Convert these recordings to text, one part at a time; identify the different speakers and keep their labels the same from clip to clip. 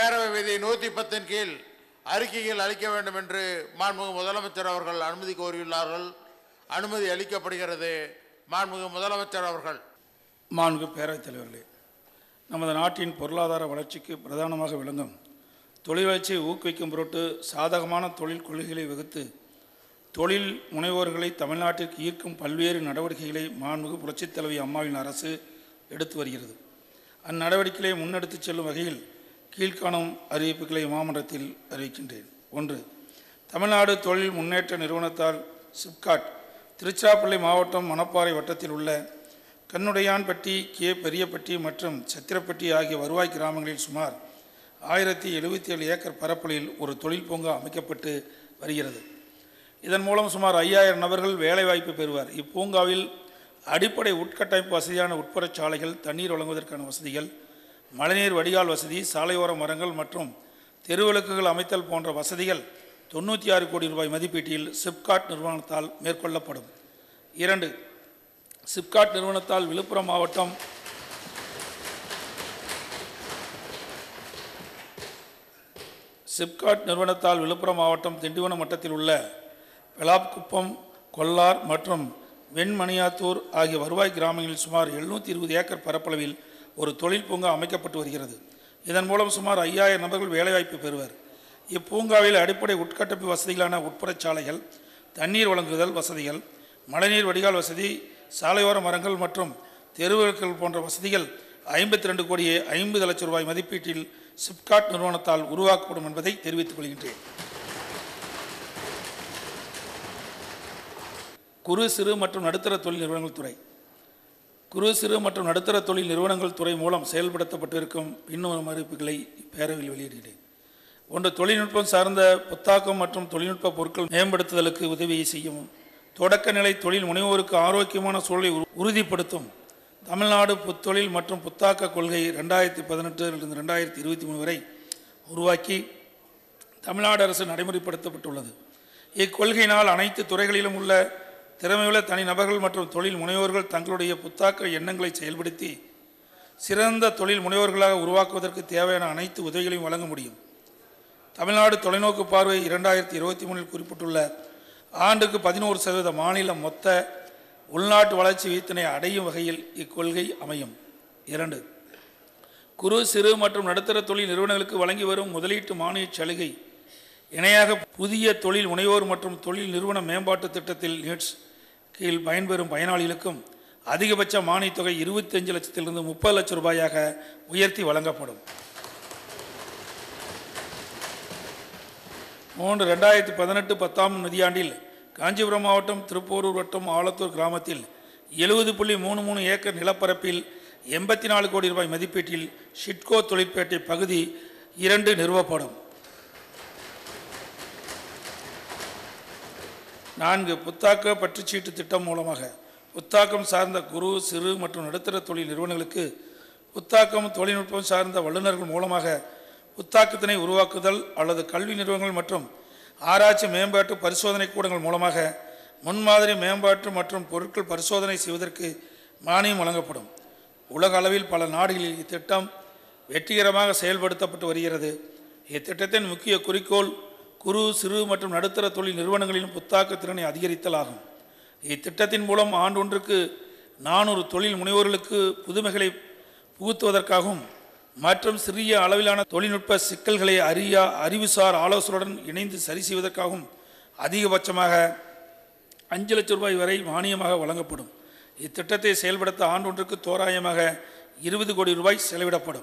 Speaker 1: பேரவை விதி நூற்றி பத்தின் கீழ் அறிக்கைகள் அளிக்க வேண்டும் என்று மாண்புமிகு முதலமைச்சர் அவர்கள் அனுமதி கோரியுள்ளார்கள் அனுமதி அளிக்கப்படுகிறது மாண்புமிகு முதலமைச்சர் அவர்கள்
Speaker 2: மாண்புமிகு பேரவைத் தலைவர்களே நமது நாட்டின் பொருளாதார வளர்ச்சிக்கு பிரதானமாக விளங்கும் தொழில் வளர்ச்சியை ஊக்குவிக்கும் பொருட்டு சாதகமான தொழில் கொள்கைகளை வகுத்து தொழில் முனைவோர்களை தமிழ்நாட்டிற்கு ஈர்க்கும் பல்வேறு நடவடிக்கைகளை மாண்புமிகு புரட்சித் தலைவி அம்மாவின் அரசு எடுத்து வருகிறது அந்நடவடிக்கைகளை முன்னெடுத்துச் செல்லும் வகையில் கீழ்காணும் அறிவிப்புகளை மாமன்றத்தில் அறிவிக்கின்றேன் ஒன்று தமிழ்நாடு தொழில் முன்னேற்ற நிறுவனத்தால் சிப்காட் திருச்சிராப்பள்ளி மாவட்டம் மணப்பாறை வட்டத்தில் உள்ள கண்ணுடையான்பட்டி கே பெரியப்பட்டி மற்றும் சத்திரப்பட்டி ஆகிய வருவாய் கிராமங்களில் சுமார் ஆயிரத்தி எழுபத்தி ஏழு ஏக்கர் பரப்பளவில் ஒரு தொழில் பூங்கா அமைக்கப்பட்டு வருகிறது இதன் மூலம் சுமார் ஐயாயிரம் நபர்கள் வேலைவாய்ப்பு பெறுவார் இப்பூங்காவில் அடிப்படை உட்கட்டமைப்பு வசதியான உட்புறச் சாலைகள் தண்ணீர் வழங்குவதற்கான வசதிகள் மழைநீர் வடிகால் வசதி சாலையோர மரங்கள் மற்றும் தெருவிளக்குகள் அமைத்தல் போன்ற வசதிகள் தொண்ணூற்றி ஆறு கோடி ரூபாய் மதிப்பீட்டில் சிப்காட் நிறுவனத்தால் மேற்கொள்ளப்படும் இரண்டு சிப்காட் நிறுவனத்தால் விழுப்புரம் மாவட்டம் சிப்காட் நிறுவனத்தால் விழுப்புரம் மாவட்டம் திண்டிவனம் வட்டத்தில் உள்ள வெளாப்குப்பம் கொல்லார் மற்றும் வெண்மணியாத்தூர் ஆகிய வருவாய் கிராமங்களில் சுமார் எழுநூற்றி இருபது ஏக்கர் பரப்பளவில் ஒரு தொழில் பூங்கா அமைக்கப்பட்டு வருகிறது இதன் மூலம் சுமார் ஐயாயிரம் நபர்கள் வேலைவாய்ப்பு பெறுவர் இப்பூங்காவில் அடிப்படை உட்கட்டமைப்பு வசதிகளான உட்புறச் சாலைகள் தண்ணீர் வழங்குதல் வசதிகள் மழைநீர் வடிகால் வசதி சாலையோர மரங்கள் மற்றும் தெருவிளக்குகள் போன்ற வசதிகள் ஐம்பத்தி ரெண்டு கோடியே ஐம்பது லட்சம் ரூபாய் மதிப்பீட்டில் சிப்காட் நிறுவனத்தால் உருவாக்கப்படும் என்பதை தெரிவித்துக் கொள்கின்றேன் குறு சிறு மற்றும் நடுத்தர தொழில் நிறுவனங்கள் துறை குறு சிறு மற்றும் நடுத்தர தொழில் நிறுவனங்கள் துறை மூலம் செயல்படுத்தப்பட்டிருக்கும் பின்வரும் அறிவிப்புகளை இப்பேரவையில் வெளியிடுகிறேன் ஒன்று தொழில்நுட்பம் சார்ந்த புத்தாக்கம் மற்றும் தொழில்நுட்ப பொருட்கள் மேம்படுத்துதலுக்கு உதவி செய்யவும் தொடக்க நிலை தொழில் முனைவோருக்கு ஆரோக்கியமான சூழலை உறு- உறுதிப்படுத்தும் தமிழ்நாடு புத்தொழில் மற்றும் புத்தாக்க கொள்கை ரெண்டாயிரத்தி பதினெட்டிலிருந்து ரெண்டாயிரத்தி இருபத்தி மூணு வரை உருவாக்கி தமிழ்நாடு அரசு நடைமுறைப்படுத்தப்பட்டுள்ளது இக்கொள்கையினால் அனைத்து துறைகளிலும் உள்ள திறமையுள்ள தனிநபர்கள் மற்றும் தொழில் முனைவோர்கள் தங்களுடைய புத்தாக்க எண்ணங்களை செயல்படுத்தி சிறந்த தொழில் முனைவோர்களாக உருவாக்குவதற்கு தேவையான அனைத்து உதவிகளையும் வழங்க முடியும் தமிழ்நாடு தொலைநோக்கு பார்வை இரண்டாயிரத்தி இருபத்தி மூணில் குறிப்பிட்டுள்ள ஆண்டுக்கு பதினோரு சதவீத மாநில மொத்த உள்நாட்டு வளர்ச்சி வீதத்தினை அடையும் வகையில் இக்கொள்கை அமையும் இரண்டு குறு சிறு மற்றும் நடுத்தர தொழில் நிறுவனங்களுக்கு வழங்கி வரும் முதலீட்டு மானியச் சலுகை இணையாக புதிய தொழில் முனைவோர் மற்றும் தொழில் நிறுவன மேம்பாட்டு திட்டத்தில் நீட்ஸ் கீழ் பயன்பெறும் பயனாளிகளுக்கும் அதிகபட்ச மானியத் தொகை இருபத்தஞ்சு லட்சத்திலிருந்து முப்பது லட்சம் ரூபாயாக உயர்த்தி வழங்கப்படும் மூன்று ரெண்டாயிரத்தி பதினெட்டு பத்தாம் நிதியாண்டில் காஞ்சிபுரம் மாவட்டம் திருப்போரூர் வட்டம் ஆலத்தூர் கிராமத்தில் எழுபது புள்ளி மூணு மூணு ஏக்கர் நிலப்பரப்பில் எண்பத்தி நாலு கோடி ரூபாய் மதிப்பீட்டில் ஷிட்கோ தொழிற்பேட்டை பகுதி இரண்டு நிறுவப்படும் நான்கு புத்தாக்க பற்றுச்சீட்டு திட்டம் மூலமாக புத்தாக்கம் சார்ந்த குறு சிறு மற்றும் நடுத்தர தொழில் நிறுவனங்களுக்கு புத்தாக்கம் தொழில்நுட்பம் சார்ந்த வல்லுநர்கள் மூலமாக புத்தாக்கத்தினை உருவாக்குதல் அல்லது கல்வி நிறுவனங்கள் மற்றும் ஆராய்ச்சி மேம்பாட்டு பரிசோதனை கூடங்கள் மூலமாக முன்மாதிரி மேம்பாட்டு மற்றும் பொருட்கள் பரிசோதனை செய்வதற்கு மானியம் வழங்கப்படும் உலக அளவில் பல நாடுகளில் இத்திட்டம் வெற்றிகரமாக செயல்படுத்தப்பட்டு வருகிறது இத்திட்டத்தின் முக்கிய குறிக்கோள் குறு சிறு மற்றும் நடுத்தர தொழில் நிறுவனங்களின் புத்தாக்க திறனை அதிகரித்தல் ஆகும் இத்திட்டத்தின் மூலம் ஆண்டொன்றுக்கு நானூறு தொழில் முனைவோர்களுக்கு புதுமைகளை புகுத்துவதற்காகவும் மற்றும் சிறிய அளவிலான தொழில்நுட்ப சிக்கல்களை அறியா அறிவுசார் ஆலோசனையுடன் இணைந்து சரி செய்வதற்காகவும் அதிகபட்சமாக அஞ்சு லட்சம் ரூபாய் வரை மானியமாக வழங்கப்படும் இத்திட்டத்தை செயல்படுத்த ஆண்டொன்றுக்கு தோராயமாக இருபது கோடி ரூபாய் செலவிடப்படும்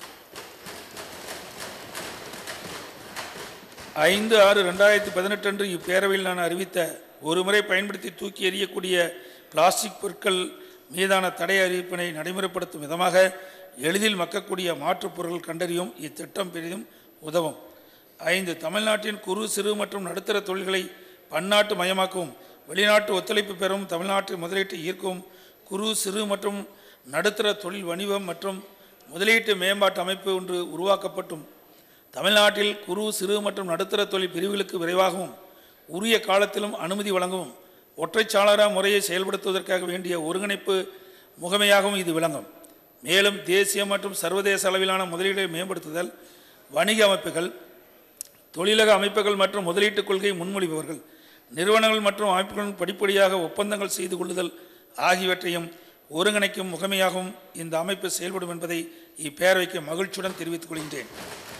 Speaker 2: ஐந்து ஆறு ரெண்டாயிரத்தி பதினெட்டு அன்று இப்பேரவையில் நான் அறிவித்த ஒருமுறை பயன்படுத்தி தூக்கி எறியக்கூடிய பிளாஸ்டிக் பொருட்கள் மீதான தடை அறிவிப்பினை நடைமுறைப்படுத்தும் விதமாக எளிதில் மக்கக்கூடிய மாற்றுப் பொருட்கள் கண்டறியும் இத்திட்டம் பெரிதும் உதவும் ஐந்து தமிழ்நாட்டின் குறு சிறு மற்றும் நடுத்தர தொழில்களை பன்னாட்டு மயமாக்கவும் வெளிநாட்டு ஒத்துழைப்பு பெறும் தமிழ்நாட்டு முதலீட்டை ஈர்க்கவும் குறு சிறு மற்றும் நடுத்தர தொழில் வணிகம் மற்றும் முதலீட்டு மேம்பாட்டு அமைப்பு ஒன்று உருவாக்கப்பட்டும் தமிழ்நாட்டில் குறு சிறு மற்றும் நடுத்தர தொழில் பிரிவுகளுக்கு விரைவாகவும் உரிய காலத்திலும் அனுமதி வழங்கவும் ஒற்றைச்சாளர முறையை செயல்படுத்துவதற்காக வேண்டிய ஒருங்கிணைப்பு முகமையாகவும் இது விளங்கும் மேலும் தேசிய மற்றும் சர்வதேச அளவிலான முதலீடை மேம்படுத்துதல் வணிக அமைப்புகள் தொழிலக அமைப்புகள் மற்றும் முதலீட்டுக் கொள்கை முன்மொழிபவர்கள் நிறுவனங்கள் மற்றும் அமைப்புகளுடன் படிப்படியாக ஒப்பந்தங்கள் செய்து கொள்ளுதல் ஆகியவற்றையும் ஒருங்கிணைக்கும் முகமையாகவும் இந்த அமைப்பு செயல்படும் என்பதை இப்பேரவைக்கு மகிழ்ச்சியுடன் தெரிவித்துக் கொள்கின்றேன்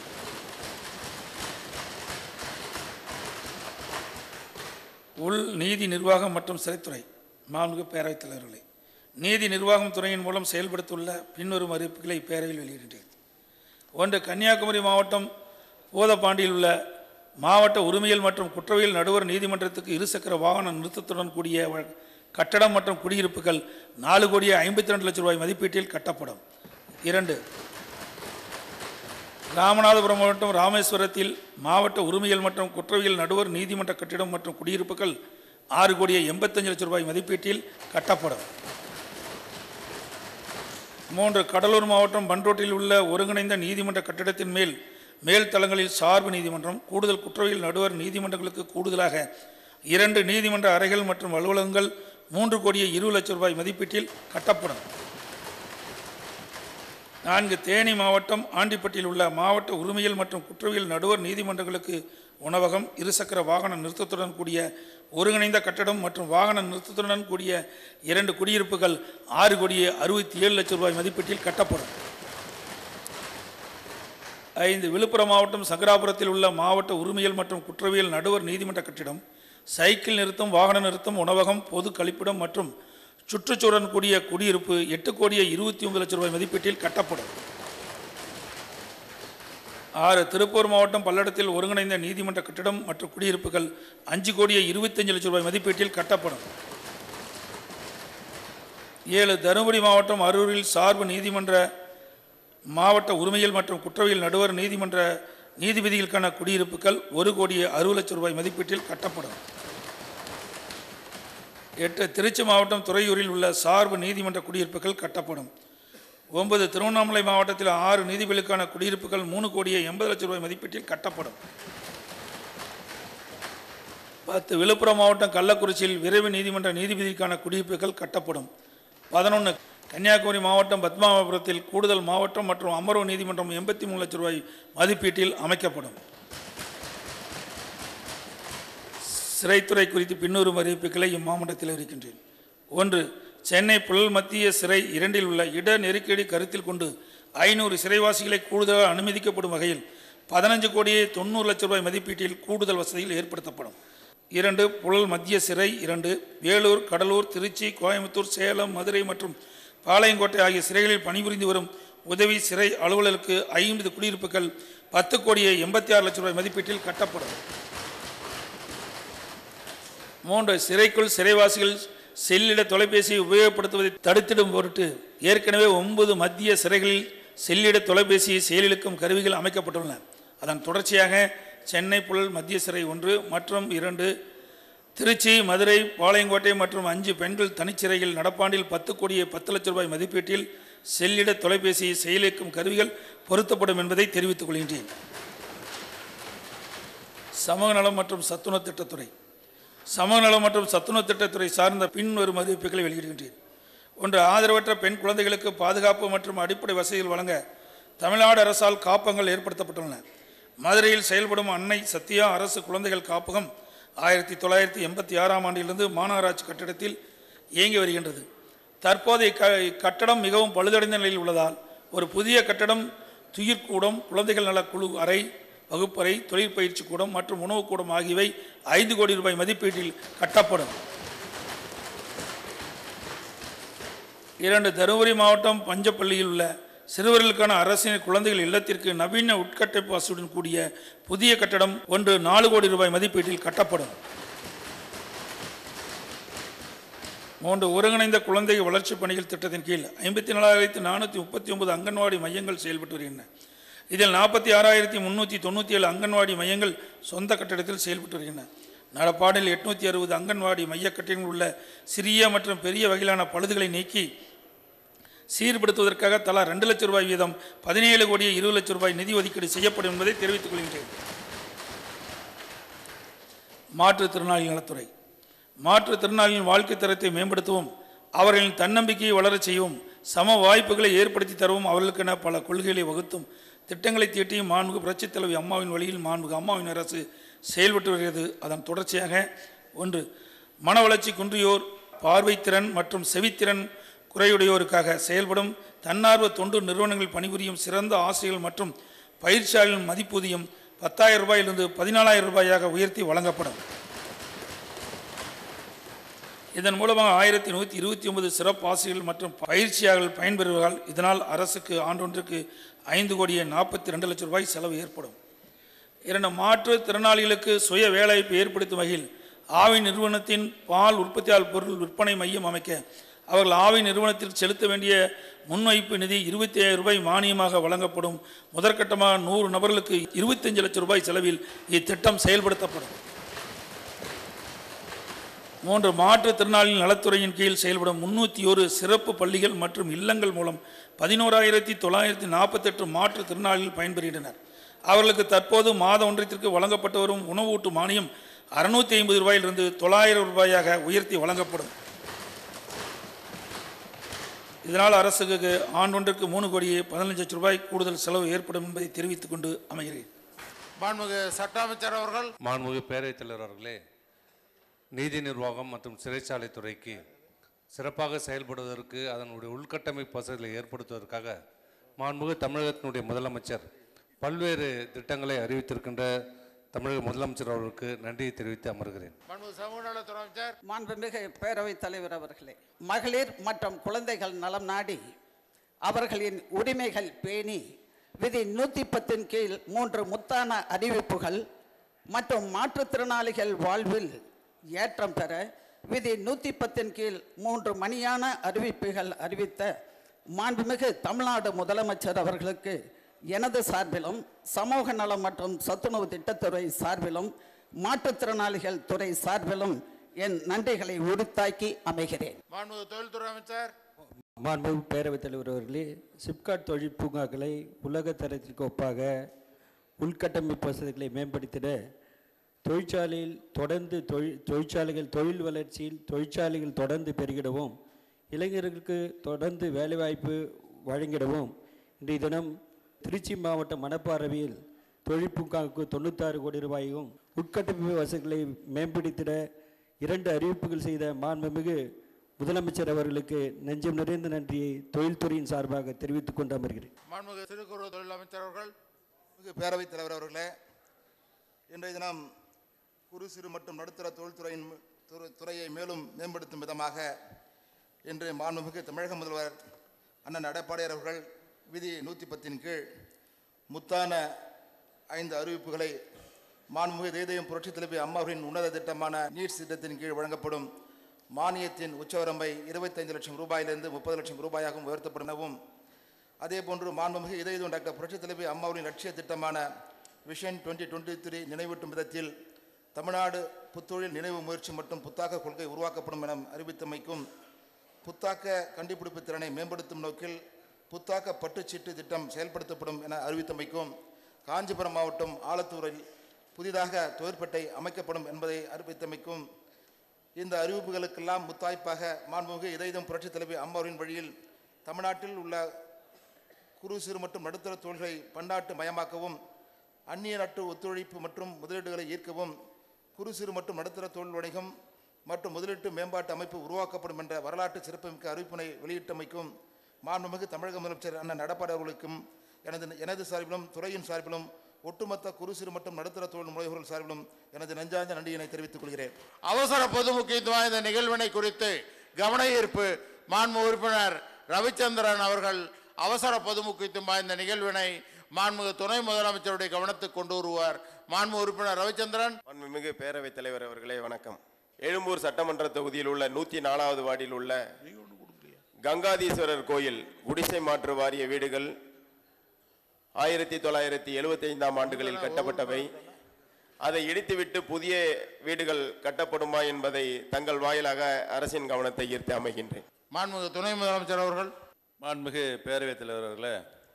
Speaker 2: உள் நீதி நிர்வாகம் மற்றும் சிறைத்துறை மாண்புமிகு பேரவைத் தலைவர்களே நீதி நிர்வாகம் துறையின் மூலம் செயல்படுத்தியுள்ள பின்வரும் அறிவிப்புகளை இப்பேரவையில் வெளியிடுகிறேன் ஒன்று கன்னியாகுமரி மாவட்டம் போதப்பாண்டியில் உள்ள மாவட்ட உரிமையல் மற்றும் குற்றவியல் நடுவர் நீதிமன்றத்துக்கு இருசக்கர வாகன நிறுத்தத்துடன் கூடிய வ- கட்டடம் மற்றும் குடியிருப்புகள் நாலு கோடியே ஐம்பத்தி ரெண்டு லட்சம் ரூபாய் மதிப்பீட்டில் கட்டப்படும் இரண்டு ராமநாதபுரம் மாவட்டம் ராமேஸ்வரத்தில் மாவட்ட உரிமையல் மற்றும் குற்றவியல் நடுவர் நீதிமன்ற கட்டிடம் மற்றும் குடியிருப்புகள் ஆறு கோடியே எண்பத்தஞ்சு லட்சம் ரூபாய் மதிப்பீட்டில் கட்டப்படும் மூன்று கடலூர் மாவட்டம் பன்ரோட்டில் உள்ள ஒருங்கிணைந்த நீதிமன்ற கட்டிடத்தின் மேல் மேல் தளங்களில் சார்பு நீதிமன்றம் கூடுதல் குற்றவியல் நடுவர் நீதிமன்றங்களுக்கு கூடுதலாக இரண்டு நீதிமன்ற அறைகள் மற்றும் அலுவலகங்கள் மூன்று கோடியே இருபது லட்சம் ரூபாய் மதிப்பீட்டில் கட்டப்படும் நான்கு தேனி மாவட்டம் ஆண்டிப்பட்டியில் உள்ள மாவட்ட உரிமையல் மற்றும் குற்றவியல் நடுவர் நீதிமன்றங்களுக்கு உணவகம் இருசக்கர வாகன நிறுத்தத்துடன் கூடிய ஒருங்கிணைந்த கட்டடம் மற்றும் வாகன நிறுத்தத்துடன் கூடிய இரண்டு குடியிருப்புகள் ஆறு கோடியே அறுபத்தி ஏழு லட்சம் ரூபாய் மதிப்பீட்டில் கட்டப்படும் ஐந்து விழுப்புரம் மாவட்டம் சங்கராபுரத்தில் உள்ள மாவட்ட உரிமையல் மற்றும் குற்றவியல் நடுவர் நீதிமன்ற கட்டிடம் சைக்கிள் நிறுத்தம் வாகன நிறுத்தம் உணவகம் பொது கழிப்பிடம் மற்றும் சுற்றுச்சூழல் கூடிய குடியிருப்பு எட்டு கோடியே இருபத்தி ஒன்பது லட்சம் ரூபாய் மதிப்பீட்டில் கட்டப்படும் ஆறு திருப்பூர் மாவட்டம் பல்லடத்தில் ஒருங்கிணைந்த நீதிமன்ற கட்டிடம் மற்றும் குடியிருப்புகள் அஞ்சு கோடியே இருபத்தஞ்சு லட்சம் ரூபாய் மதிப்பீட்டில் கட்டப்படும் ஏழு தருமபுரி மாவட்டம் அரூரில் சார்பு நீதிமன்ற மாவட்ட உரிமையல் மற்றும் குற்றவியல் நடுவர் நீதிமன்ற நீதிபதிகளுக்கான குடியிருப்புகள் ஒரு கோடியே அறுபது லட்சம் ரூபாய் மதிப்பீட்டில் கட்டப்படும் எட்டு திருச்சி மாவட்டம் துறையூரில் உள்ள சார்பு நீதிமன்ற குடியிருப்புகள் கட்டப்படும் ஒன்பது திருவண்ணாமலை மாவட்டத்தில் ஆறு நீதிபதிகளுக்கான குடியிருப்புகள் மூணு கோடியே எண்பது லட்சம் ரூபாய் மதிப்பீட்டில் கட்டப்படும் பத்து விழுப்புரம் மாவட்டம் கள்ளக்குறிச்சியில் விரைவு நீதிமன்ற நீதிபதிக்கான குடியிருப்புகள் கட்டப்படும் பதினொன்று கன்னியாகுமரி மாவட்டம் பத்மாபுரத்தில் கூடுதல் மாவட்டம் மற்றும் அமர்வு நீதிமன்றம் எண்பத்தி மூணு லட்சம் ரூபாய் மதிப்பீட்டில் அமைக்கப்படும் சிறைத்துறை குறித்து பின்வரும் அறிவிப்புகளை இம்மாவட்டத்தில் இருக்கின்றேன் ஒன்று சென்னை புழல் மத்திய சிறை இரண்டில் உள்ள இட நெருக்கடி கருத்தில் கொண்டு ஐநூறு சிறைவாசிகளை கூடுதலாக அனுமதிக்கப்படும் வகையில் பதினஞ்சு கோடியே தொண்ணூறு லட்சம் ரூபாய் மதிப்பீட்டில் கூடுதல் வசதிகள் ஏற்படுத்தப்படும் இரண்டு புழல் மத்திய சிறை இரண்டு வேலூர் கடலூர் திருச்சி கோயம்புத்தூர் சேலம் மதுரை மற்றும் பாளையங்கோட்டை ஆகிய சிறைகளில் பணிபுரிந்து வரும் உதவி சிறை அலுவலருக்கு ஐம்பது குடியிருப்புகள் பத்து கோடியே எண்பத்தி ஆறு லட்சம் ரூபாய் மதிப்பீட்டில் கட்டப்படும் மூன்று சிறைக்குள் சிறைவாசிகள் செல்லிட தொலைபேசியை உபயோகப்படுத்துவதை தடுத்திடும் பொருட்டு ஏற்கனவே ஒன்பது மத்திய சிறைகளில் செல்லிட தொலைபேசியை செயலிழக்கும் கருவிகள் அமைக்கப்பட்டுள்ளன அதன் தொடர்ச்சியாக சென்னை புழல் மத்திய சிறை ஒன்று மற்றும் இரண்டு திருச்சி மதுரை பாளையங்கோட்டை மற்றும் அஞ்சு பெண்கள் தனிச்சிறையில் நடப்பாண்டில் பத்து கோடியே பத்து லட்சம் ரூபாய் மதிப்பீட்டில் செல்லிட தொலைபேசியை செயலிழக்கும் கருவிகள் பொருத்தப்படும் என்பதை தெரிவித்துக் கொள்கின்றேன் சமூக நலம் மற்றும் சத்துணவு திட்டத்துறை சமூக நலம் மற்றும் சத்துணவு திட்டத்துறை சார்ந்த பின்வரும் அறிவிப்புகளை வெளியிடுகின்றேன் ஒன்று ஆதரவற்ற பெண் குழந்தைகளுக்கு பாதுகாப்பு மற்றும் அடிப்படை வசதிகள் வழங்க தமிழ்நாடு அரசால் காப்பகங்கள் ஏற்படுத்தப்பட்டுள்ளன மதுரையில் செயல்படும் அன்னை சத்யா அரசு குழந்தைகள் காப்பகம் ஆயிரத்தி தொள்ளாயிரத்தி எண்பத்தி ஆறாம் ஆண்டிலிருந்து மாநகராட்சி கட்டிடத்தில் இயங்கி வருகின்றது தற்போது இக்க இக்கட்டடம் மிகவும் பழுதடைந்த நிலையில் உள்ளதால் ஒரு புதிய கட்டடம் துயிர்கூடம் குழந்தைகள் நல குழு அறை வகுப்பறை தொழிற்பயிற்சி கூடம் மற்றும் உணவுக் கூடம் ஆகியவை ஐந்து கோடி ரூபாய் மதிப்பீட்டில் கட்டப்படும் இரண்டு தருமபுரி மாவட்டம் பஞ்சப்பள்ளியில் உள்ள சிறுவர்களுக்கான அரசின் குழந்தைகள் இல்லத்திற்கு நவீன உட்கட்டமைப்பு வசதியுடன் கூடிய புதிய கட்டடம் ஒன்று நாலு கோடி ரூபாய் மதிப்பீட்டில் கட்டப்படும் மூன்று ஒருங்கிணைந்த குழந்தை வளர்ச்சி பணிகள் திட்டத்தின் கீழ் ஐம்பத்தி நாலாயிரத்தி நானூற்றி முப்பத்தி ஒன்பது அங்கன்வாடி மையங்கள் செயல்பட்டு வருகின்றன இதில் நாற்பத்தி ஆறாயிரத்தி முந்நூற்றி தொண்ணூற்றி ஏழு அங்கன்வாடி மையங்கள் சொந்த கட்டிடத்தில் செயல்பட்டு வருகின்றன நடப்பாடில் எட்நூற்றி அறுபது அங்கன்வாடி மைய கட்டிடங்கள் உள்ள சிறிய மற்றும் பெரிய வகையிலான பழுதுகளை நீக்கி சீர்படுத்துவதற்காக தலா ரெண்டு லட்சம் ரூபாய் வீதம் பதினேழு கோடியே இருபது லட்சம் ரூபாய் நிதி ஒதுக்கீடு செய்யப்படும் என்பதை தெரிவித்துக் கொள்கின்றேன் மாற்றுத்திறனாளி நலத்துறை மாற்றுத்திறனாளிகளின் வாழ்க்கை தரத்தை மேம்படுத்தவும் அவர்களின் தன்னம்பிக்கையை வளரச் செய்யவும் சம வாய்ப்புகளை ஏற்படுத்தி தரவும் அவர்களுக்கென பல கொள்கைகளை வகுத்தும் திட்டங்களை தீட்டியும் மாண்புகு புரட்சித் தலைவி அம்மாவின் வழியில் மாண்புகு அம்மாவின் அரசு செயல்பட்டு வருகிறது அதன் தொடர்ச்சியாக ஒன்று மன வளர்ச்சி குன்றியோர் பார்வைத்திறன் மற்றும் செவித்திறன் குறையுடையோருக்காக செயல்படும் தன்னார்வ தொண்டு நிறுவனங்கள் பணிபுரியும் சிறந்த ஆசிரியர்கள் மற்றும் பயிற்சியாளர்களின் மதிப்பூதியம் பத்தாயிரம் ரூபாயிலிருந்து பதினாலாயிரம் ரூபாயாக உயர்த்தி வழங்கப்படும் இதன் மூலமாக ஆயிரத்தி நூற்றி இருபத்தி ஒன்பது சிறப்பு ஆசிரியர்கள் மற்றும் பயிற்சியாளர்கள் பயன்பெறுவார்கள் இதனால் அரசுக்கு ஆண்டொன்றுக்கு ஐந்து கோடியே நாற்பத்தி ரெண்டு லட்சம் ரூபாய் செலவு ஏற்படும் இரண்டு மாற்றுத்திறனாளிகளுக்கு சுய வேலைவாய்ப்பு ஏற்படுத்தும் வகையில் ஆவி நிறுவனத்தின் பால் உற்பத்தியாளர் பொருள் விற்பனை மையம் அமைக்க அவர்கள் ஆவி நிறுவனத்திற்கு செலுத்த வேண்டிய முன்வைப்பு நிதி இருபத்தி ஐயாயிரம் ரூபாய் மானியமாக வழங்கப்படும் முதற்கட்டமாக நூறு நபர்களுக்கு இருபத்தஞ்சு லட்சம் ரூபாய் செலவில் இத்திட்டம் செயல்படுத்தப்படும் மூன்று மாற்றுத்திறனாளிகள் நலத்துறையின் கீழ் செயல்படும் முன்னூற்றி ஒரு சிறப்பு பள்ளிகள் மற்றும் இல்லங்கள் மூலம் பதினோராயிரத்தி தொள்ளாயிரத்தி நாற்பத்தெட்டு மாற்றுத்திறனாளிகள் பயன்பெறுகின்றனர் அவர்களுக்கு தற்போது மாத ஒன்றிற்கு வழங்கப்பட்டு வரும் உணவூட்டு மானியம் அறுநூத்தி ஐம்பது ரூபாயிலிருந்து தொள்ளாயிரம் ரூபாயாக உயர்த்தி வழங்கப்படும் இதனால் அரசுக்கு ஆண்டொன்றுக்கு மூணு கோடியே பதினஞ்சு லட்சம் ரூபாய் கூடுதல் செலவு ஏற்படும் என்பதை தெரிவித்துக் கொண்டு அமைகிறேன்
Speaker 1: மாண்புமிகு சட்ட அமைச்சர் அவர்கள்
Speaker 3: மாண்புமிகு பேரவைத் தலைவர் அவர்களே நீதி நிர்வாகம் மற்றும் சிறைச்சாலை துறைக்கு சிறப்பாக செயல்படுவதற்கு அதனுடைய உள்கட்டமைப்பு வசதிகளை ஏற்படுத்துவதற்காக மாண்புமிகு தமிழகத்தினுடைய முதலமைச்சர் பல்வேறு திட்டங்களை அறிவித்திருக்கின்ற தமிழக முதலமைச்சர் அவர்களுக்கு நன்றியை தெரிவித்து அமர்கிறேன்
Speaker 1: மாண்புமிகு சமூக நலத்துறை அமைச்சர்
Speaker 4: மாண்புமிகு பேரவைத் தலைவர் அவர்களே மகளிர் மற்றும் குழந்தைகள் நலம் நாடி அவர்களின் உரிமைகள் பேணி விதி நூற்றி பத்தின் கீழ் மூன்று முத்தான அறிவிப்புகள் மற்றும் மாற்றுத்திறனாளிகள் வாழ்வில் ஏற்றம் பெற விதி நூற்றி பத்தின் கீழ் மூன்று மணியான அறிவிப்புகள் அறிவித்த மாண்புமிகு தமிழ்நாடு முதலமைச்சர் அவர்களுக்கு எனது சார்பிலும் சமூக நலம் மற்றும் சத்துணவு திட்டத்துறை சார்பிலும் மாற்றுத்திறனாளிகள் துறை சார்பிலும் என் நன்றிகளை உரித்தாக்கி அமைகிறேன்
Speaker 1: மாண்புமிகு தொழில்துறை அமைச்சர்
Speaker 5: மாண்புமிகு பேரவைத் தலைவர் அவர்களே சிப்காட் தொழில் பூங்காக்களை உலக தரத்திற்கு ஒப்பாக உள்கட்டமைப்பு வசதிகளை மேம்படுத்திட தொழிற்சாலையில் தொடர்ந்து தொழில் தொழிற்சாலைகள் தொழில் வளர்ச்சியில் தொழிற்சாலைகள் தொடர்ந்து பெருகிடவும் இளைஞர்களுக்கு தொடர்ந்து வேலைவாய்ப்பு வழங்கிடவும் இன்றைய தினம் திருச்சி மாவட்டம் மணப்பாறையில் தொழில் பூங்காவுக்கு தொண்ணூத்தாறு கோடி ரூபாயும் உட்கட்டமைப்பு வசதிகளை மேம்படுத்திட இரண்டு அறிவிப்புகள் செய்த மாண்புமிகு முதலமைச்சர் அவர்களுக்கு நெஞ்சம் நிறைந்த நன்றியை தொழில்துறையின் சார்பாக தெரிவித்துக் கொண்டு அமர்கிறேன்
Speaker 1: மாண்புமிகு சிறு குறு தொழில் அமைச்சர் அவர்கள்
Speaker 6: மிகு பேரவைத் தலைவர் அவர்களே இன்றைய தினம் குறு சிறு மற்றும் நடுத்தர தொழில்துறையின் மு- துறை- துறையை மேலும் மேம்படுத்தும் விதமாக இன்று மாண்புமிகு தமிழக முதல்வர் அண்ணன் எடப்பாடியார் அவர்கள் விதி நூற்றி பத்தின் கீழ் முத்தான ஐந்து அறிவிப்புகளை மாண்புமிகு தேதயம் புரட்சித் தலைவி அம்மாவின் உன்னத திட்டமான நீட்ஸ் திட்டத்தின் கீழ் வழங்கப்படும் மானியத்தின் உச்சவரம்பை இருபத்தைந்து லட்சம் ரூபாயிலிருந்து முப்பது லட்சம் ரூபாயாகவும் உயர்த்தப்படும் எனவும் அதே போன்று மாண்புமிகு இதயம் டாக்டர் புரட்சித் தலைவி அம்மாவின் லட்சிய திட்டமான விஷன் டுவெண்ட்டி டுவெண்ட்டி த்ரீ நினைவூட்டும் விதத்தில் தமிழ்நாடு புத்தொழில் நினைவு முயற்சி மற்றும் புத்தாக்க கொள்கை உருவாக்கப்படும் என அறிவித்தமைக்கும் புத்தாக்க கண்டுபிடிப்பு திறனை மேம்படுத்தும் நோக்கில் புத்தாக்க பட்டுச்சீட்டு திட்டம் செயல்படுத்தப்படும் என அறிவித்தமைக்கும் காஞ்சிபுரம் மாவட்டம் ஆலத்தூரில் புதிதாக தொழிற்பேட்டை அமைக்கப்படும் என்பதை அறிவித்தமைக்கும் இந்த அறிவிப்புகளுக்கெல்லாம் முத்தாய்ப்பாக மாண்புமிகு இதயம் புரட்சித் தலைவி அம்மாவின் வழியில் தமிழ்நாட்டில் உள்ள குறு சிறு மற்றும் நடுத்தர தொழில்களை பன்னாட்டு மயமாக்கவும் அந்நிய நாட்டு ஒத்துழைப்பு மற்றும் முதலீடுகளை ஈர்க்கவும் குறு சிறு மற்றும் நடுத்தர தொழில் வணிகம் மற்றும் முதலீட்டு மேம்பாட்டு அமைப்பு உருவாக்கப்படும் என்ற வரலாற்று சிறப்புமிக்க அறிவிப்பினை வெளியிட்டமைக்கும் மாண்புமிகு தமிழக முதலமைச்சர் அண்ணன் எடப்பாடி அவர்களுக்கும் எனது எனது சார்பிலும் துறையின் சார்பிலும் ஒட்டுமொத்த குறு சிறு மற்றும் நடுத்தர தொழில் முனைவோர்கள் சார்பிலும் எனது நெஞ்சார்ந்த நன்றியினை தெரிவித்துக் கொள்கிறேன்
Speaker 1: அவசர பொது முக்கியத்துவம் வாய்ந்த நிகழ்வினை குறித்து கவன ஈர்ப்பு மாண்பு உறுப்பினர் ரவிச்சந்திரன் அவர்கள் அவசர பொது முக்கியத்துவம் வாய்ந்த நிகழ்வினை மாண்புமிகு துணை முதலமைச்சருடைய கவனத்துக்கு கொண்டு வருவார் மாண்பு உறுப்பினர் ரவிச்சந்திரன்
Speaker 7: மாண்புமிகு பேரவைத் தலைவர் அவர்களே வணக்கம் எழும்பூர் சட்டமன்ற தொகுதியில் உள்ள நூற்றி நாலாவது வார்டில் உள்ள கங்காதீஸ்வரர் கோயில் குடிசை மாற்று வாரிய வீடுகள் ஆயிரத்தி தொள்ளாயிரத்தி எழுபத்தி ஐந்தாம் ஆண்டுகளில் கட்டப்பட்டவை அதை இடித்துவிட்டு புதிய வீடுகள் கட்டப்படுமா என்பதை தங்கள் வாயிலாக அரசின் கவனத்தை ஈர்த்து அமைகின்றேன்
Speaker 1: மாண்புமிகு துணை முதலமைச்சர் அவர்கள்
Speaker 8: மாண்புமிகு பேரவைத் தலைவர் அவர்களே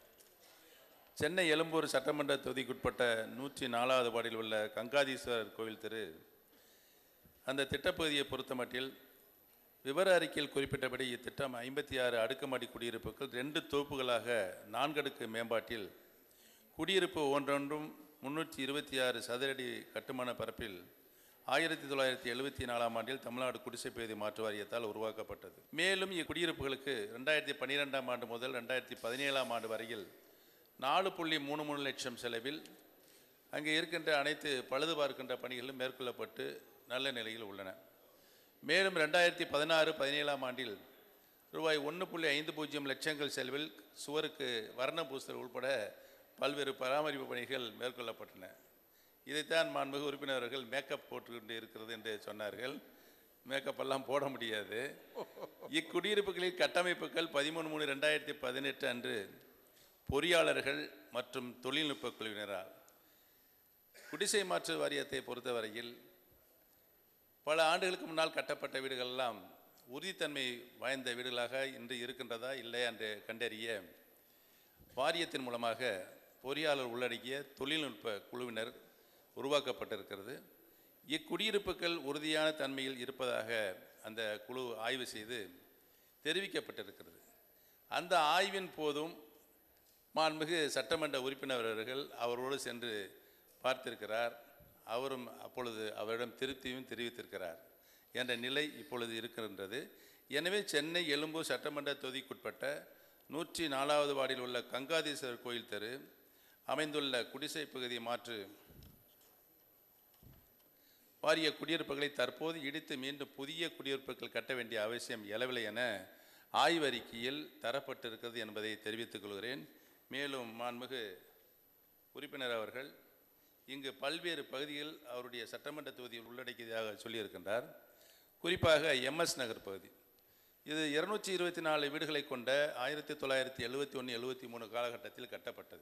Speaker 8: சென்னை எழும்பூர் சட்டமன்ற தொகுதிக்குட்பட்ட நூற்றி நாலாவது வார்டில் உள்ள கங்காதீஸ்வரர் கோவில் தெரு அந்த திட்டப்பகுதியை பொறுத்தமட்டில் விவர அறிக்கையில் குறிப்பிட்டபடி இத்திட்டம் ஐம்பத்தி ஆறு அடுக்குமாடி குடியிருப்புகள் ரெண்டு தொகுப்புகளாக நான்கடுக்கு மேம்பாட்டில் குடியிருப்பு ஒன்றொன்றும் முன்னூற்றி இருபத்தி ஆறு சதுரடி கட்டுமான பரப்பில் ஆயிரத்தி தொள்ளாயிரத்தி எழுபத்தி நாலாம் ஆண்டில் தமிழ்நாடு குடிசை பகுதி மாற்று வாரியத்தால் உருவாக்கப்பட்டது மேலும் இக்குடியிருப்புகளுக்கு ரெண்டாயிரத்தி பன்னிரெண்டாம் ஆண்டு முதல் ரெண்டாயிரத்தி பதினேழாம் ஆண்டு வரையில் நாலு புள்ளி மூணு மூணு லட்சம் செலவில் அங்கே இருக்கின்ற அனைத்து பழுது பார்க்கின்ற பணிகளும் மேற்கொள்ளப்பட்டு நல்ல நிலையில் உள்ளன மேலும் ரெண்டாயிரத்தி பதினாறு பதினேழாம் ஆண்டில் ரூபாய் ஒன்று புள்ளி ஐந்து பூஜ்ஜியம் லட்சங்கள் செலவில் சுவருக்கு வர்ண பூசுதல் உட்பட பல்வேறு பராமரிப்பு பணிகள் மேற்கொள்ளப்பட்டன இதைத்தான் மாண்புமிகு உறுப்பினர்கள் மேக்கப் போட்டுக்கொண்டு இருக்கிறது என்று சொன்னார்கள் மேக்கப் எல்லாம் போட முடியாது இக்குடியிருப்புகளில் கட்டமைப்புகள் பதிமூணு மூணு ரெண்டாயிரத்தி பதினெட்டு அன்று பொறியாளர்கள் மற்றும் தொழில்நுட்ப குழுவினரால் குடிசை மாற்று வாரியத்தை பொறுத்தவரையில் பல ஆண்டுகளுக்கு முன்னால் கட்டப்பட்ட வீடுகள் எல்லாம் உறுதித்தன்மை வாய்ந்த வீடுகளாக இன்று இருக்கின்றதா இல்லை என்று கண்டறிய வாரியத்தின் மூலமாக பொறியாளர் உள்ளடக்கிய தொழில்நுட்ப குழுவினர் உருவாக்கப்பட்டிருக்கிறது இக்குடியிருப்புகள் உறுதியான தன்மையில் இருப்பதாக அந்த குழு ஆய்வு செய்து தெரிவிக்கப்பட்டிருக்கிறது அந்த ஆய்வின் போதும் மாண்புமிகு சட்டமன்ற உறுப்பினர் அவர்கள் அவரோடு சென்று பார்த்திருக்கிறார் அவரும் அப்பொழுது அவரிடம் திருப்தியும் தெரிவித்திருக்கிறார் என்ற நிலை இப்பொழுது இருக்கின்றது எனவே சென்னை எழும்பூர் சட்டமன்ற தொகுதிக்குட்பட்ட நூற்றி நாலாவது வார்டில் உள்ள கங்காதீஸ்வரர் கோயில் தெரு அமைந்துள்ள குடிசை பகுதி மாற்று வாரிய குடியிருப்புகளை தற்போது இடித்து மீண்டும் புதிய குடியிருப்புகள் கட்ட வேண்டிய அவசியம் எழவில்லை என ஆய்வறிக்கையில் தரப்பட்டிருக்கிறது என்பதை தெரிவித்துக் கொள்கிறேன் மேலும் மாண்புமிகு உறுப்பினர் அவர்கள் இங்கு பல்வேறு பகுதிகள் அவருடைய சட்டமன்ற தொகுதியில் உள்ளடக்கியதாக சொல்லியிருக்கின்றார் குறிப்பாக எம்எஸ் நகர் பகுதி இது இருநூற்றி இருபத்தி நாலு வீடுகளை கொண்ட ஆயிரத்தி தொள்ளாயிரத்தி எழுபத்தி ஒன்று எழுபத்தி மூணு காலகட்டத்தில் கட்டப்பட்டது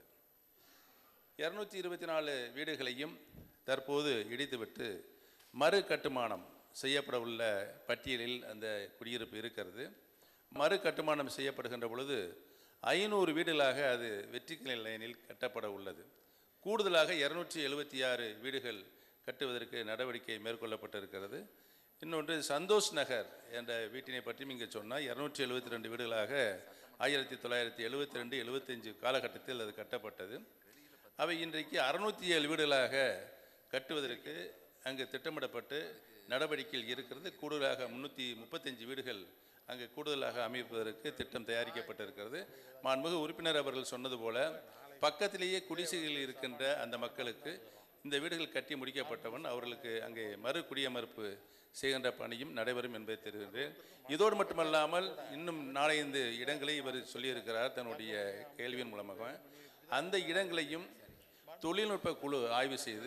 Speaker 8: இரநூத்தி இருபத்தி நாலு வீடுகளையும் தற்போது இடித்துவிட்டு மறு கட்டுமானம் செய்யப்பட உள்ள பட்டியலில் அந்த குடியிருப்பு இருக்கிறது மறு கட்டுமானம் செய்யப்படுகின்ற பொழுது ஐநூறு வீடுகளாக அது வெற்றிக்கிளை லைனில் கட்டப்பட உள்ளது கூடுதலாக இரநூற்றி எழுபத்தி ஆறு வீடுகள் கட்டுவதற்கு நடவடிக்கை மேற்கொள்ளப்பட்டிருக்கிறது இன்னொன்று சந்தோஷ் நகர் என்ற வீட்டினை பற்றியும் இங்கே சொன்னால் இரநூற்றி எழுபத்தி ரெண்டு வீடுகளாக ஆயிரத்தி தொள்ளாயிரத்தி எழுபத்தி ரெண்டு எழுபத்தஞ்சு காலகட்டத்தில் அது கட்டப்பட்டது அவை இன்றைக்கு அறுநூத்தி ஏழு வீடுகளாக கட்டுவதற்கு அங்கு திட்டமிடப்பட்டு நடவடிக்கையில் இருக்கிறது கூடுதலாக முன்னூற்றி முப்பத்தஞ்சு வீடுகள் அங்கு கூடுதலாக அமைப்பதற்கு திட்டம் தயாரிக்கப்பட்டிருக்கிறது மாண்புமிகு உறுப்பினர் அவர்கள் சொன்னது போல பக்கத்திலேயே குடிசைகளில் இருக்கின்ற அந்த மக்களுக்கு இந்த வீடுகள் கட்டி முடிக்கப்பட்டவன் அவர்களுக்கு அங்கே மறு குடியமர்ப்பு செய்கின்ற பணியும் நடைபெறும் என்பதை தெரிவிக்கிறேன் இதோடு மட்டுமல்லாமல் இன்னும் நாலைந்து இடங்களை இவர் சொல்லியிருக்கிறார் தன்னுடைய கேள்வியின் மூலமாக அந்த இடங்களையும் தொழில்நுட்ப குழு ஆய்வு செய்து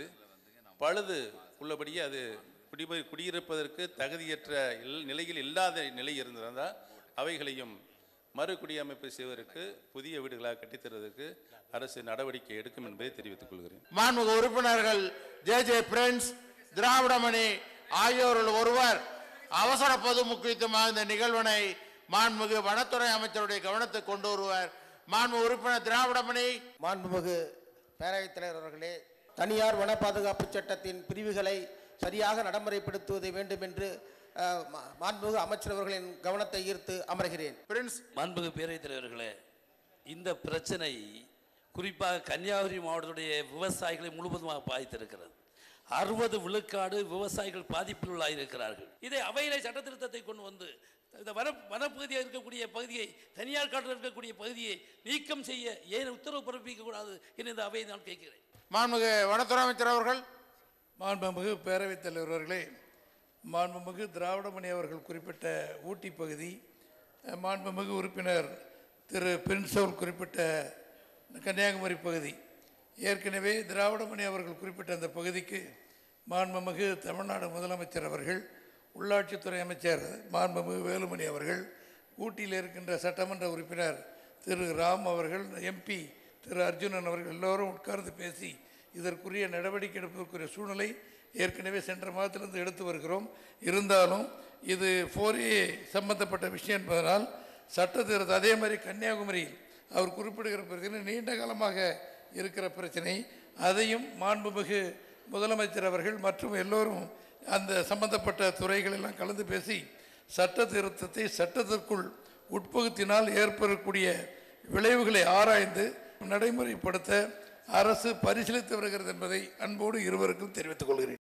Speaker 8: பழுது உள்ளபடியே அது குடிப குடியிருப்பதற்கு தகுதியற்ற இல் நிலையில் இல்லாத நிலை இருந்திருந்தால் அவைகளையும் மறு குடியமைப்பு செய்வதற்கு புதிய வீடுகளாக கட்டித்தருவதற்கு அரசு நடவடிக்கை எடுக்கும் என்பதை தெரிவித்துக் கொள்கிறேன்
Speaker 1: மாண்புமிகு உறுப்பினர்கள் ஜே ஜே பிரின்ஸ் திராவிடமணி ஆகியோரில் ஒருவர் அவசர பொது முக்கியத்துவமாக இந்த நிகழ்வினை மாண்புமிகு வனத்துறை அமைச்சருடைய கவனத்துக்கு கொண்டு வருவர் மாண்பு உறுப்பினர் திராவிடமணி
Speaker 9: மாண்புமிகு பேரவைத் தலைவர் அவர்களே தனியார் வன பாதுகாப்பு சட்டத்தின் பிரிவுகளை சரியாக நடைமுறைப்படுத்துவது வேண்டும் என்று அஹ், மா- மாண்புமிகு அமைச்சர் அவர்களின் கவனத்தை ஈர்த்து அமர்கிறேன்
Speaker 1: பிரின்ஸ்
Speaker 10: மாண்புமிகு பேரவைத் தலைவர்களே இந்த பிரச்சனை குறிப்பாக கன்னியாகுமரி மாவட்டத்துடைய விவசாயிகளை முழுவதுமாக பாதித்திருக்கிறது அறுபது விழுக்காடு விவசாயிகள் பாதிப்பில் உள்ளாயிருக்கிறார்கள் இதை அவையிலே சட்ட திருத்தத்தை கொண்டு வந்து இந்த வன வனப்பகுதியாக இருக்கக்கூடிய பகுதியை தனியார் காட்டில் இருக்கக்கூடிய பகுதியை நீக்கம் செய்ய ஏன் உத்தரவு பிறப்பிக்க கூடாது என்று இந்த அவையை நான் கேட்கிறேன்
Speaker 1: மாண்புமிகு வனத்துறை அமைச்சர் அவர்கள்
Speaker 2: மாண்புமிகு பேரவைத் தலைவர் அவர்களே மாண்புமிகு திராவிடமணி அவர்கள் குறிப்பிட்ட ஊட்டி பகுதி அஹ், மாண்புமிகு உறுப்பினர் திரு பிரின்சோல் குறிப்பிட்ட கன்னியாகுமரி பகுதி ஏற்கனவே திராவிடமணி அவர்கள் குறிப்பிட்ட அந்த பகுதிக்கு மாண்புமிகு தமிழ்நாடு முதலமைச்சர் அவர்கள் உள்ளாட்சித்துறை அமைச்சர் மாண்புமிகு வேலுமணி அவர்கள் ஊட்டியில் இருக்கின்ற சட்டமன்ற உறுப்பினர் திரு ராம் அவர்கள் எம்பி திரு அர்ஜுனன் அவர்கள் எல்லோரும் உட்கார்ந்து பேசி இதற்குரிய நடவடிக்கை எடுப்பதற்குரிய சூழ்நிலை ஏற்கனவே சென்ற மாதத்திலிருந்து எடுத்து வருகிறோம் இருந்தாலும் இது ஃபோர் ஏ சம்பந்தப்பட்ட விஷயம் என்பதனால் சட்ட திருத்தம் அதே மாதிரி கன்னியாகுமரியில் அவர் குறிப்பிடுகிற பிரச்சனை நீண்ட காலமாக இருக்கிற பிரச்சனை அதையும் மாண்புமிகு முதலமைச்சர் அவர்கள் மற்றும் எல்லோரும் அந்த சம்பந்தப்பட்ட துறைகள் எல்லாம் கலந்து பேசி
Speaker 11: சட்ட திருத்தத்தை சட்டத்திற்குள் உட்புகுத்தினால் ஏற்படக்கூடிய விளைவுகளை ஆராய்ந்து நடைமுறைப்படுத்த அரசு பரிசீலித்து வருகிறது என்பதை அன்போடு இருவருக்கும் தெரிவித்துக் கொள்கிறேன்